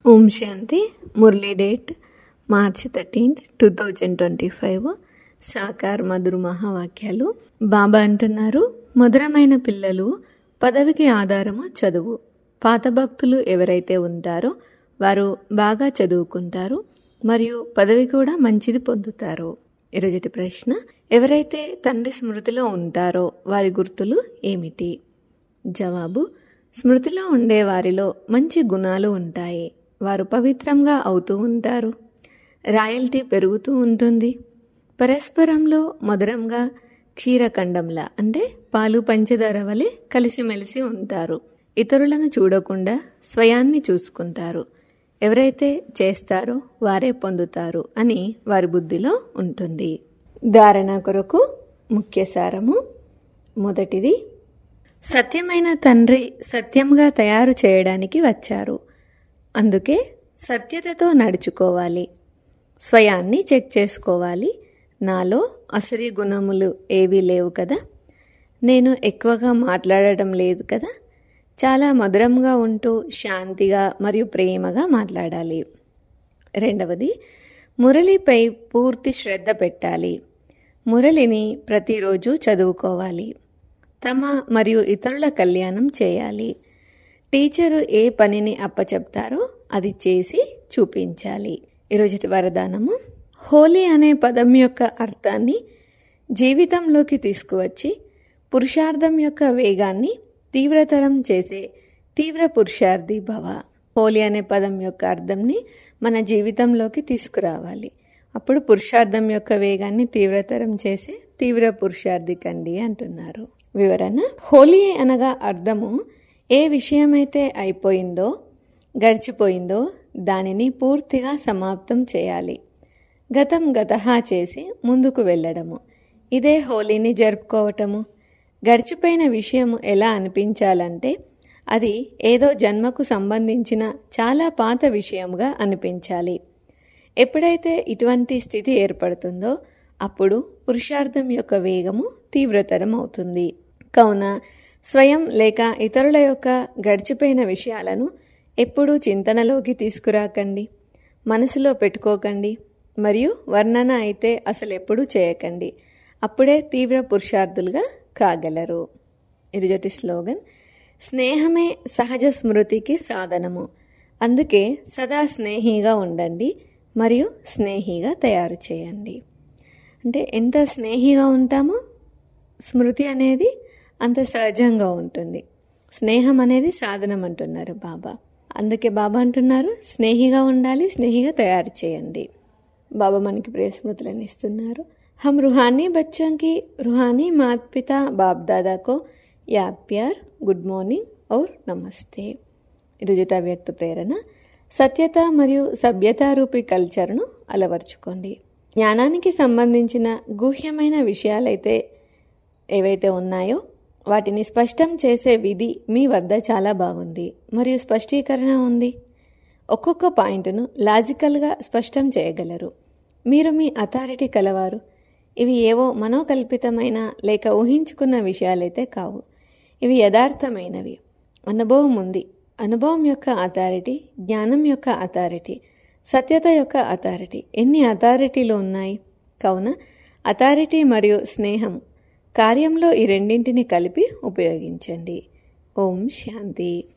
ఓం Shanti Murli date March thirteenth two thousand twenty five సాకార్ మధురు మహావాక్యాలు బాబా అంటున్నారు మధురమైన పిల్లలు పదవికి ఆధారము చదువు పాత భక్తులు ఎవరైతే ఉంటారో వారు బాగా చదువుకుంటారు మరియు పదవి కూడా మంచిది పొందుతారు ఈరోజుటి ప్రశ్న ఎవరైతే తండ్రి స్మృతిలో ఉంటారో వారి గుర్తులు ఏమిటి జవాబు స్మృతిలో ఉండే వారిలో మంచి గుణాలు ఉంటాయి వారు పవిత్రంగా అవుతూ ఉంటారు రాయల్టీ పెరుగుతూ ఉంటుంది పరస్పరంలో మధురంగా క్షీరఖండంలా అంటే పాలు పంచదార వలె కలిసిమెలిసి ఉంటారు ఇతరులను చూడకుండా స్వయాన్ని చూసుకుంటారు ఎవరైతే చేస్తారో వారే పొందుతారు అని వారి బుద్ధిలో ఉంటుంది ధారణ కొరకు ముఖ్య సారము మొదటిది సత్యమైన తండ్రి సత్యంగా తయారు చేయడానికి వచ్చారు అందుకే సత్యతతో నడుచుకోవాలి స్వయాన్ని చెక్ చేసుకోవాలి నాలో అసరి గుణములు ఏవీ లేవు కదా నేను ఎక్కువగా మాట్లాడటం లేదు కదా చాలా మధురంగా ఉంటూ శాంతిగా మరియు ప్రేమగా మాట్లాడాలి రెండవది మురళిపై పూర్తి శ్రద్ధ పెట్టాలి మురళిని ప్రతిరోజు చదువుకోవాలి తమ మరియు ఇతరుల కళ్యాణం చేయాలి టీచరు ఏ పనిని అప్పచెప్తారో అది చేసి చూపించాలి ఈరోజుటి వరదానము హోలీ అనే పదం యొక్క అర్థాన్ని జీవితంలోకి తీసుకువచ్చి పురుషార్థం యొక్క వేగాన్ని తీవ్రతరం చేసే తీవ్ర పురుషార్థి భవ హోలీ అనే పదం యొక్క అర్థంని మన జీవితంలోకి తీసుకురావాలి అప్పుడు పురుషార్థం యొక్క వేగాన్ని తీవ్రతరం చేసే తీవ్ర పురుషార్థి కండి అంటున్నారు వివరణ హోలీ అనగా అర్థము ఏ విషయమైతే అయిపోయిందో గడిచిపోయిందో దానిని పూర్తిగా సమాప్తం చేయాలి గతం గతహా చేసి ముందుకు వెళ్ళడము ఇదే హోలీని జరుపుకోవటము గడిచిపోయిన విషయం ఎలా అనిపించాలంటే అది ఏదో జన్మకు సంబంధించిన చాలా పాత విషయంగా అనిపించాలి ఎప్పుడైతే ఇటువంటి స్థితి ఏర్పడుతుందో అప్పుడు పురుషార్థం యొక్క వేగము తీవ్రతరం అవుతుంది కావున స్వయం లేక ఇతరుల యొక్క గడిచిపోయిన విషయాలను ఎప్పుడూ చింతనలోకి తీసుకురాకండి మనసులో పెట్టుకోకండి మరియు వర్ణన అయితే అసలు ఎప్పుడూ చేయకండి అప్పుడే తీవ్ర పురుషార్థులుగా కాగలరు ఇరుజటి స్లోగన్ స్నేహమే సహజ స్మృతికి సాధనము అందుకే సదా స్నేహిగా ఉండండి మరియు స్నేహిగా తయారు చేయండి అంటే ఎంత స్నేహిగా ఉంటామో స్మృతి అనేది అంత సహజంగా ఉంటుంది స్నేహం అనేది సాధనం అంటున్నారు బాబా అందుకే బాబా అంటున్నారు స్నేహిగా ఉండాలి స్నేహిగా తయారు చేయండి బాబా మనకి ప్రియ స్మృతులను ఇస్తున్నారు हम रूहानी बच्चों की रूहानी माता पिता बाप दादा को याद प्यार గుడ్ మార్నింగ్ ఔర్ నమస్తే ఈరోజుట వ్యక్త ప్రేరణ సత్యత మరియు సభ్యతారూపి కల్చర్ను అలవర్చుకోండి జ్ఞానానికి సంబంధించిన గుహ్యమైన విషయాలైతే ఏవైతే ఉన్నాయో వాటిని స్పష్టం చేసే విధి మీ వద్ద చాలా బాగుంది మరియు స్పష్టీకరణ ఉంది ఒక్కొక్క పాయింట్ను లాజికల్గా స్పష్టం చేయగలరు మీరు మీ అథారిటీ కలవారు ఇవి ఏవో మనోకల్పితమైన లేక ఊహించుకున్న విషయాలైతే కావు ఇవి యథార్థమైనవి అనుభవం ఉంది అనుభవం యొక్క అథారిటీ జ్ఞానం యొక్క అథారిటీ సత్యత యొక్క అథారిటీ ఎన్ని అథారిటీలు ఉన్నాయి కావున అథారిటీ మరియు స్నేహం కార్యంలో ఈ రెండింటిని కలిపి ఉపయోగించండి ఓం శాంతి